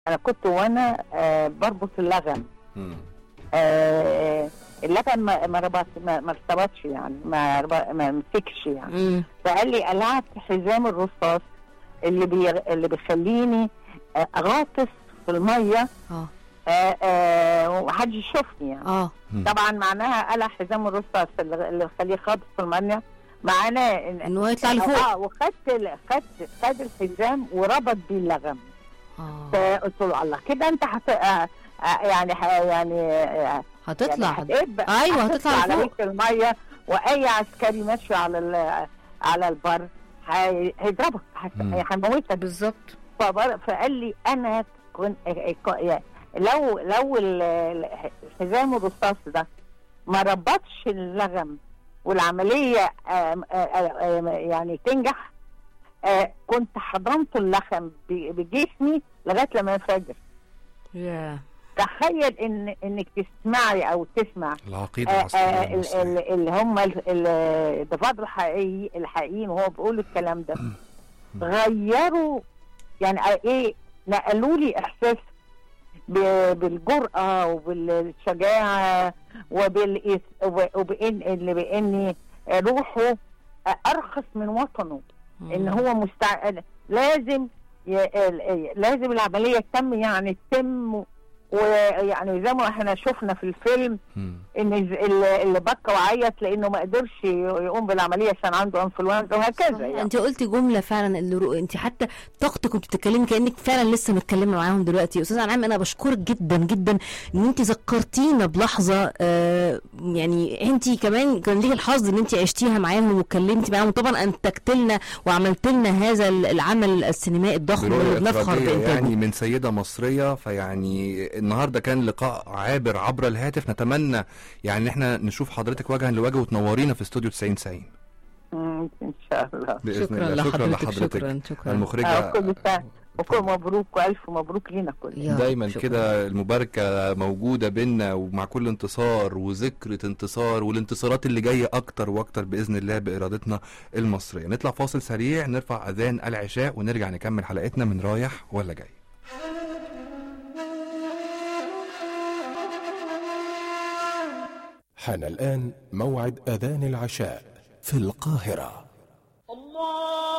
انا كنت وانا آه بربط اللغم مم. آه اللغم ما ما ربط ما, ما ارتبطش يعني ما رب- ما مسكش يعني مم. فقال لي قلعت حزام الرصاص اللي بي اللي بيخليني آه، اغطس في الميه اه آه، آه، ومحدش يشوفني يعني اه مم. طبعا معناها قلع حزام الرصاص اللي اللي بيخليه خاطف في الميه معناه ان ان هو يطلع لفوق اه وخدت ال- خدت خد الحزام وربط بيه اللغم اه فقلت له الله كده انت هت آه، آه، يعني ح- يعني آه، هتطلع يعني هت- هتقب ايوه هتطلع على لفوق وش الميه واي عسكري ماشي على ال- على البر هي- هيضربك هت- مم. هيموتك بالظبط فبر- فقال لي انا كنت لو لو ال- ال- حزام الرصاص ده ما ربطش اللغم والعمليه آم، آه، آه، آم، يعني تنجح آه، كنت حضنت اللخم ب- بجسمي لغايه لما ينفجر يا تخيل ان انك تسمعي او تسمع العقيدة آه، العسكرية آه، ال- المصرية ال- اللي هم ال- ال- الضفادع الحقيقي الحقيقيين وهو بيقول الكلام ده غيروا يعني آه، ايه نقلوا لي احساس ب- بالجرأة وبالشجاعة وبال وبإن اللي بإني روحه أرخص من وطنه إن هو مستع لازم ي... ال- لازم العملية تتم يعني تتم ويعني زي ما احنا شفنا في الفيلم مم. ان الز- اللي اللي بكى وعيط لانه ما قدرش يقوم بالعمليه عشان عنده انفلونزا وهكذا يعني انت قلتي جمله فعلا اللي رو... انت حتى طاقتك كنت بتتكلمي كانك فعلا لسه متكلمه معاهم دلوقتي استاذ انعام انا بشكرك جدا جدا ان انت ذكرتينا بلحظه آه يعني انت كمان كان ليك الحظ ان انت عشتيها معاهم واتكلمتي معاهم وطبعا انتجت لنا وعملت لنا هذا العمل السينمائي الضخم برؤية اللي بنفخر إخراجية بانتاجه يعني من سيدة مصرية فيعني النهاردة كان لقاء عابر عبر الهاتف نتمنى يعني ان احنا نشوف حضرتك وجها لوجه وتنورينا في استوديو 90 90 مم، ان شاء الله بإذن شكرا الله شكرا لحضرتك لحضرتك شكرا شكرا المخرجة آه، كل سنه وكل مبروك والف مبروك لينا كلنا يا رب، دايما شكراً. كده المباركة موجودة بينا ومع كل انتصار وذكرى انتصار والانتصارات اللي جاية أكتر وأكتر بإذن الله بإرادتنا المصرية نطلع فاصل سريع نرفع أذان العشاء ونرجع نكمل حلقتنا من رايح ولا جاي حان الآن موعد أذان العشاء في القاهرة الله